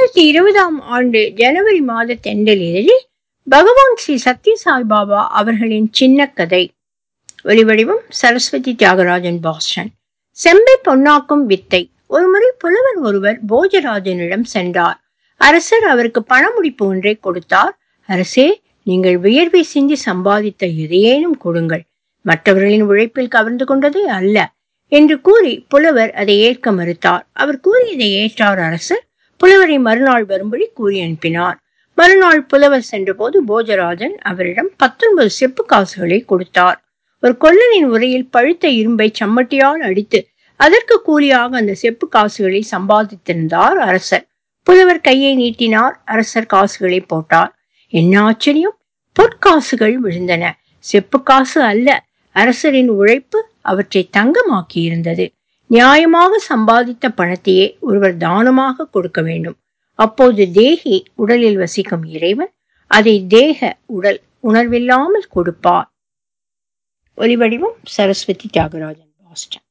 இரண்டாயிரத்தி இருபதாம் ஆண்டு ஜனவரி மாத தெண்டலில் பகவான் ஸ்ரீ சத்யசாய் பாபா அவர்களின் சின்ன கதை ஒலிவடிவம் சரஸ்வதி தியாகராஜன் பாஸ்டன் செம்பை பொன்னாக்கும் வித்தை ஒருமுறை புலவர் ஒருவர் போஜராஜனிடம் சென்றார் அரசர் அவருக்கு பணமுடிப்பு ஒன்றை கொடுத்தார் அரசே நீங்கள் வியர்வை சிந்தி சம்பாதித்த எதையேனும் கொடுங்கள் மற்றவர்களின் உழைப்பில் கவர்ந்து கொண்டதே அல்ல என்று கூறி புலவர் அதை ஏற்க மறுத்தார் அவர் கூறியதை ஏற்றார் அரசர் புலவரை மறுநாள் வரும்படி கூறி அனுப்பினார் மறுநாள் புலவர் சென்றபோது போஜராஜன் அவரிடம் பத்தொன்பது செப்பு காசுகளை கொடுத்தார் ஒரு கொல்லனின் உரையில் பழுத்த இரும்பை சம்மட்டியால் அடித்து அதற்கு கூலியாக அந்த செப்பு காசுகளை சம்பாதித்திருந்தார் அரசர் புலவர் கையை நீட்டினார் அரசர் காசுகளை போட்டார் என்ன ஆச்சரியம் பொற்காசுகள் விழுந்தன செப்பு காசு அல்ல அரசரின் உழைப்பு அவற்றை தங்கமாக்கி இருந்தது நியாயமாக சம்பாதித்த பணத்தையே ஒருவர் தானமாக கொடுக்க வேண்டும் அப்போது தேகி உடலில் வசிக்கும் இறைவன் அதை தேக உடல் உணர்வில்லாமல் கொடுப்பார் ஒலிவடிவம் சரஸ்வதி தியாகராஜன் பாஸ்டன்